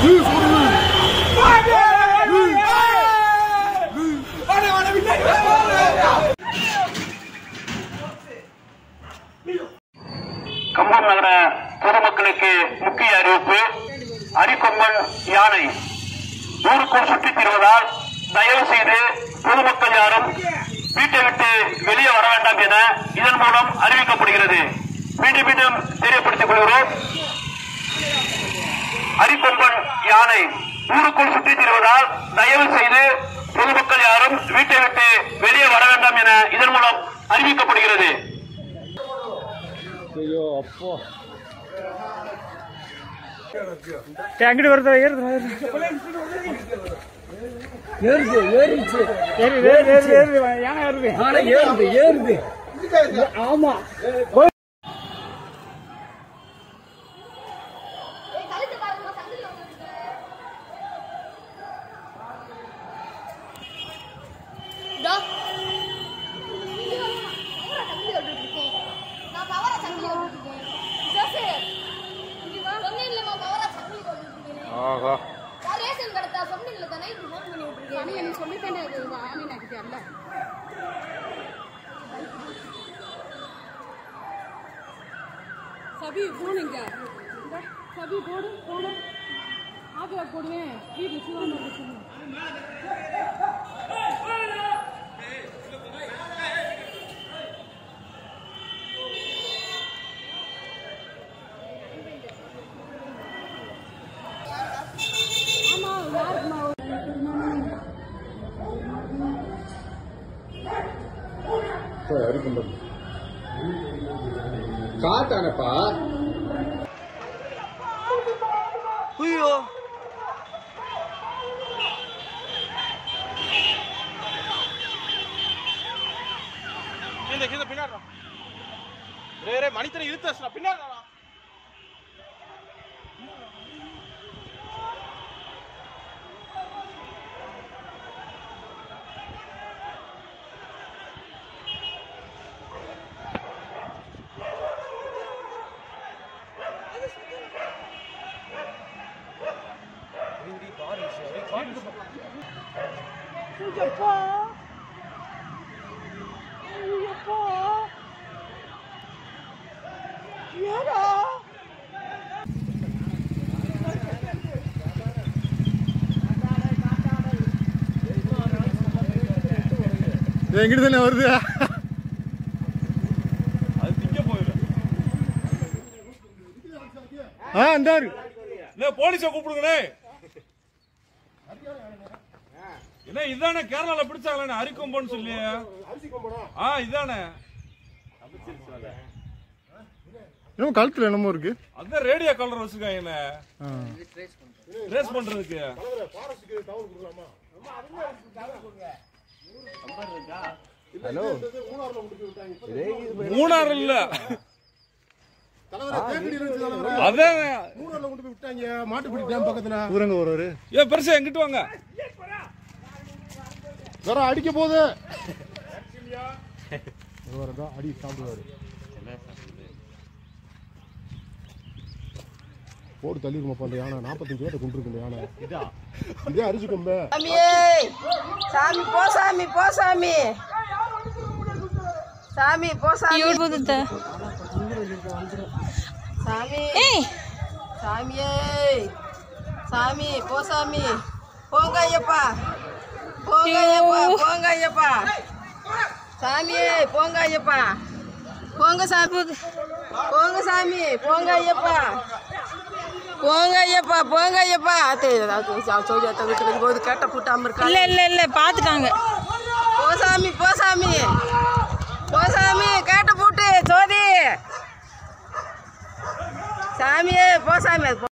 கம்பம் நகர பொதுமக்களுக்கு முக்கிய அறிவிப்பு அரிக்கொம்பன் யானை ஊருக்குள் சுற்றித் திரிவதால் தயவு செய்து பொதுமக்கள் யாரும் வீட்டை விட்டு வெளியே வர வேண்டாம் என இதன் மூலம் அறிவிக்கப்படுகிறது மீண்டும் மீண்டும் தெரியப்படுத்திக் கொள்கிறோம் அரிக்கொம்பன் யானை ஊருக்குள் சுற்றித் திரிவதால் தயவு செய்து பொதுமக்கள் யாரும் வீட்டை விட்டு வெளியே வர வேண்டாம் என இதன் மூலம் அறிவிக்கப்படுகிறது ஐயோ அப்போ அங்கிட்டு வருது ஏறுது ஏறுது ஏறிச்சு ஏறு ஏறு ஏறு ஏறு யானை ஏறுது ஆனா ஏறுது ஏறுது ஆமா ஏய் கழுத்து பாருங்க சங்கிலி வந்துருக்கு டா சங்கிலி வந்துருக்கு நான் பவரா சங்கிலி வந்துருக்கு ஜோசே இங்க வா சொன்னீங்களா பவரா சங்கிலி வந்துருக்கு ஆஹா யார் ரேஷன் கடத்தா சொன்னீங்களா தானே இது ஃபோன் பண்ணி விட்டுருக்கீங்க நீ எனக்கு சொல்லித்தானே அது ஆமீன் ஆக்கிட்டியல்ல சபி ஃபோன் எங்க இந்தா, சபி போடு போடு ஆஃபில் போடுவேன் வீட்டில் சிவாமி சொல்லு ஆமா யாருக்குமா காட்டானப்பா இந்த கீழே பின்னாடி வா. ரே ரே மணித்தனை இழுத்து பின்னாடி வா. எங்கிட்டு தானே வருது அது திங்க போயிடும் ஆ இந்தாரு என்ன போலீஸ கூப்பிடுங்கண்ணே என்ன இதானே கேரளால பிடிச்சாங்களே அரிக்கொம்பன்னு சொல்லி ஆ இதானே இன்னும் கழுத்துல என்னமோ இருக்கு அதான் ரேடியோ கலர் வச்சிருக்காங்க ரேஸ் பண்றதுக்கு மூணாறு இல்ல அதான் மாட்டுப்பிடி டேம் பக்கத்துல ஊரங்க வருவாரு ஏன் பெருசா எங்கிட்டு வாங்க வேற அடிக்க போகுது இவர்தான் அடி சாப்பிடுவாரு போடு தள்ளிருமாப்பா அந்த யானை நாற்பத்தஞ்சு பேர்த்த கொண்டு இருக்கு இந்த யானை இதே அரிசி கொம்பே சாமி சாமி போ சாமி போ சாமி சாமி போ சாமி சாமி சாமியே சாமி போ சாமி போங்க ஐயப்பா போங்க ஐயப்பா போங்க ஐயப்பா சாமியே போங்க ஐயப்பா போங்க சாமி போங்க சாமி போங்க ஐயப்பா போங்க ஐயப்பா போங்க ஐயப்பா சௌரியாத்த வீட்டுக்கு போது கேட்ட பூட்டாம இருக்கா இல்ல இல்ல இல்ல பாத்துட்டாங்க போ சாமி போ சாமி போ சாமி கேட்ட பூட்டு சோதி சாமியே போ சாமி அது போ.